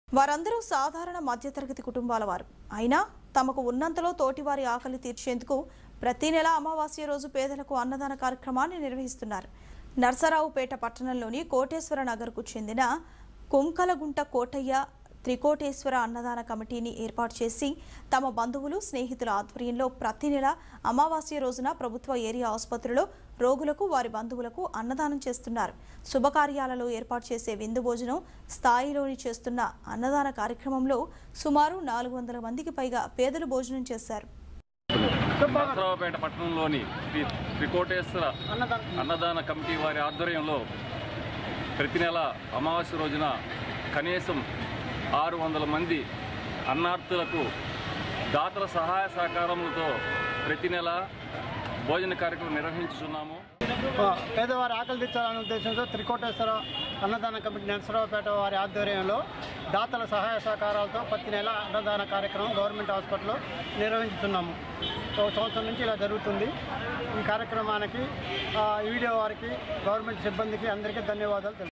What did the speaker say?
వారందరూ సాధారణ మధ్యతరగతి కుటుంబాల వారు అయినా తమకు ఉన్నంతలో తోటివారి ఆకలి తీర్చేందుకు ప్రతి నెల అమావాస్య రోజు పేదలకు అన్నదాన కార్యక్రమాన్ని నిర్వహిస్తున్నారు నర్సరావుపేట పట్టణంలోని కోటేశ్వర నగర్కు చెందిన కుంకలగుంట కోటయ్య త్రికోటేశ్వర అన్నదాన కమిటీని ఏర్పాటు చేసి తమ బంధువులు స్నేహితుల ఆధ్వర్యంలో ప్రతి నెల అమావాస్య రోజున ప్రభుత్వ ఏరియా ఆసుపత్రిలో రోగులకు వారి బంధువులకు అన్నదానం చేస్తున్నారు శుభకార్యాలలో ఏర్పాటు చేసే విందు భోజనం స్థాయిలోని చేస్తున్న అన్నదాన కార్యక్రమంలో సుమారు నాలుగు వందల మందికి పైగా పేదలు భోజనం చేశారు నరసరావుపేట పట్టణంలోని శ్రీ త్రికోటేశ్వర అన్నదాన కమిటీ వారి ఆధ్వర్యంలో ప్రతి నెల అమావాస్య రోజున కనీసం ఆరు వందల మంది అన్నార్థులకు దాతల సహాయ సహకారములతో ప్రతి నెల భోజన కార్యక్రమం నిర్వహించుతున్నాము పేదవారి ఆకలి తీర్చాలనే ఉద్దేశంతో త్రికోటేశ్వర అన్నదాన కమిటీ నరసరావుపేట వారి ఆధ్వర్యంలో దాతల సహాయ సహకారాలతో ప్రతి నెల అన్నదాన కార్యక్రమం గవర్నమెంట్ హాస్పిటల్లో నిర్వహించుతున్నాము ఒక సంవత్సరం నుంచి ఇలా జరుగుతుంది ఈ కార్యక్రమానికి ఆ, ఈ వీడియో వారికి గవర్నమెంట్ సిబ్బందికి అందరికీ ధన్యవాదాలు తెలుపు